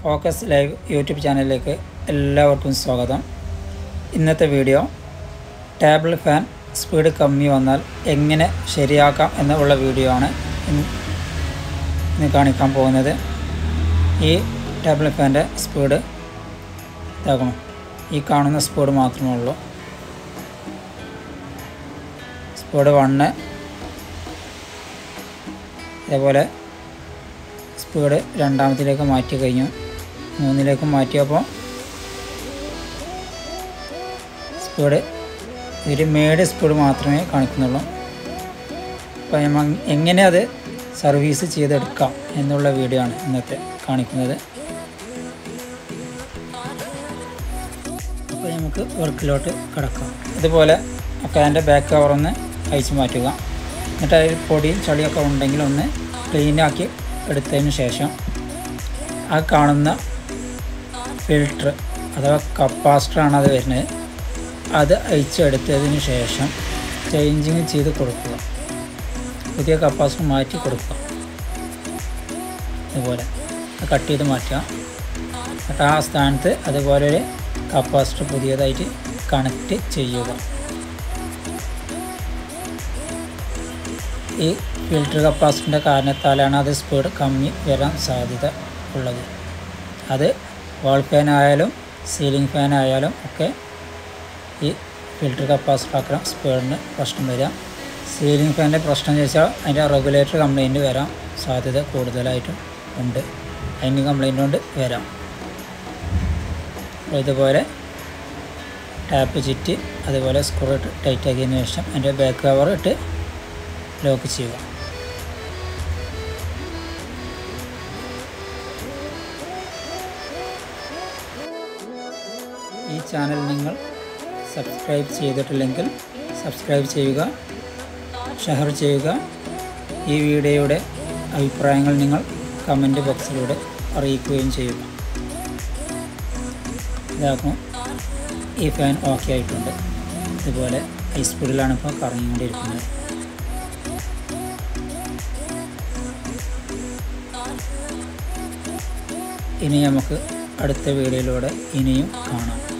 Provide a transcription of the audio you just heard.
focus live YouTube ചാനലിലേക്ക് എല്ലാവർക്കും സ്വാഗതം ഇന്നത്തെ വീഡിയോ ടേബിൾ ഫാൻ സ്പീഡ് കമ്മി വന്നാൽ എങ്ങനെ ശരിയാക്കാം എന്നുള്ള വീഡിയോ ആണ് ഇന്ന് ഇന്ന് കാണിക്കാൻ പോകുന്നത് ഈ ടേബിൾ ഫാൻ്റെ സ്പീഡ് ഇതാക്കണം ഈ കാണുന്ന സ്പീഡ് മാത്രമേ ഉള്ളൂ സ്പീഡ് വണ്ണ് അതേപോലെ സ്പീഡ് രണ്ടാമത്തിലേക്ക് മാറ്റി കഴിഞ്ഞു മൂന്നിലേക്ക് മാറ്റിയപ്പോൾ സ്പീഡ് ഒരു മേഡ് സ്പീഡ് മാത്രമേ കാണിക്കുന്നുള്ളൂ അപ്പോൾ നമ്മൾ എങ്ങനെ അത് സർവീസ് ചെയ്തെടുക്കാം എന്നുള്ള വീഡിയോ ആണ് ഇന്നത്തെ കാണിക്കുന്നത് അപ്പോൾ നമുക്ക് വർക്കിലോട്ട് കിടക്കാം ഇതുപോലെ ഫാൻ്റെ ബാക്ക് കവറൊന്ന് അഴിച്ചു മാറ്റുക എന്നിട്ട് അതിൽ പൊടിയും ചളിയൊക്കെ ഉണ്ടെങ്കിൽ ഒന്ന് ക്ലീനാക്കി എടുത്തതിന് ശേഷം ആ കാണുന്ന ഫിൽട്ടർ അഥവാ കപ്പാസിറ്ററാണ് അത് വരുന്നത് അത് അയച്ചെടുത്തതിന് ശേഷം ചേഞ്ചിങ് ചെയ്ത് കൊടുക്കുക പുതിയ കപ്പാസിറ്റർ മാറ്റി കൊടുക്കുക ഇതുപോലെ കട്ട് ചെയ്ത് മാറ്റുക എന്നിട്ട് ആ സ്ഥാനത്ത് അതുപോലെ ഒരു കപ്പാസിറ്റർ പുതിയതായിട്ട് കണക്റ്റ് ചെയ്യുക ഈ ഫിൽറ്റർ കപ്പാസിറ്ററിൻ്റെ കാരണത്താലാണ് അത് സ്പീഡ് കമ്മി വരാൻ സാധ്യത ഉള്ളത് അത് വാൾ ഫാൻ ആയാലും സീലിംഗ് ഫാൻ ആയാലും ഒക്കെ ഈ ഫിൽറ്റർ കപ്പാസിറ്റർ ആക്കണം സ്പീഡിന് പ്രശ്നം വരാം സീലിംഗ് ഫാനിൻ്റെ പ്രശ്നം എന്ന് വെച്ചാൽ അതിൻ്റെ റെഗുലേറ്റർ കംപ്ലൈൻറ്റ് വരാൻ സാധ്യത കൂടുതലായിട്ടും ഉണ്ട് അതിന് കംപ്ലൈൻറ്റ് കൊണ്ട് വരാം അപ്പോൾ ഇതുപോലെ ടാപ്പ് ചുറ്റി അതുപോലെ സ്ക്രൂ ഇട്ട് ടൈറ്റ് ആക്കിയതിന് ശേഷം അതിൻ്റെ ബാക്ക് കവർ ഇട്ട് ലോക്ക് ചെയ്യുക ഈ ചാനൽ നിങ്ങൾ സബ്സ്ക്രൈബ് ചെയ്തിട്ടില്ലെങ്കിൽ സബ്സ്ക്രൈബ് ചെയ്യുക ഷെയർ ചെയ്യുക ഈ വീഡിയോയുടെ അഭിപ്രായങ്ങൾ നിങ്ങൾ കമൻറ്റ് ബോക്സിലൂടെ അറിയിക്കുകയും ചെയ്യുക ഇതാക്കും ഈ ഫാൻ ഓക്കെ ആയിട്ടുണ്ട് ഇതുപോലെ ഹൈ സ്പീഡിലാണ് ഇപ്പോൾ കറങ്ങിക്കൊണ്ടിരിക്കുന്നത് ഇനി നമുക്ക് അടുത്ത വീഡിയോയിലൂടെ ഇനിയും കാണാം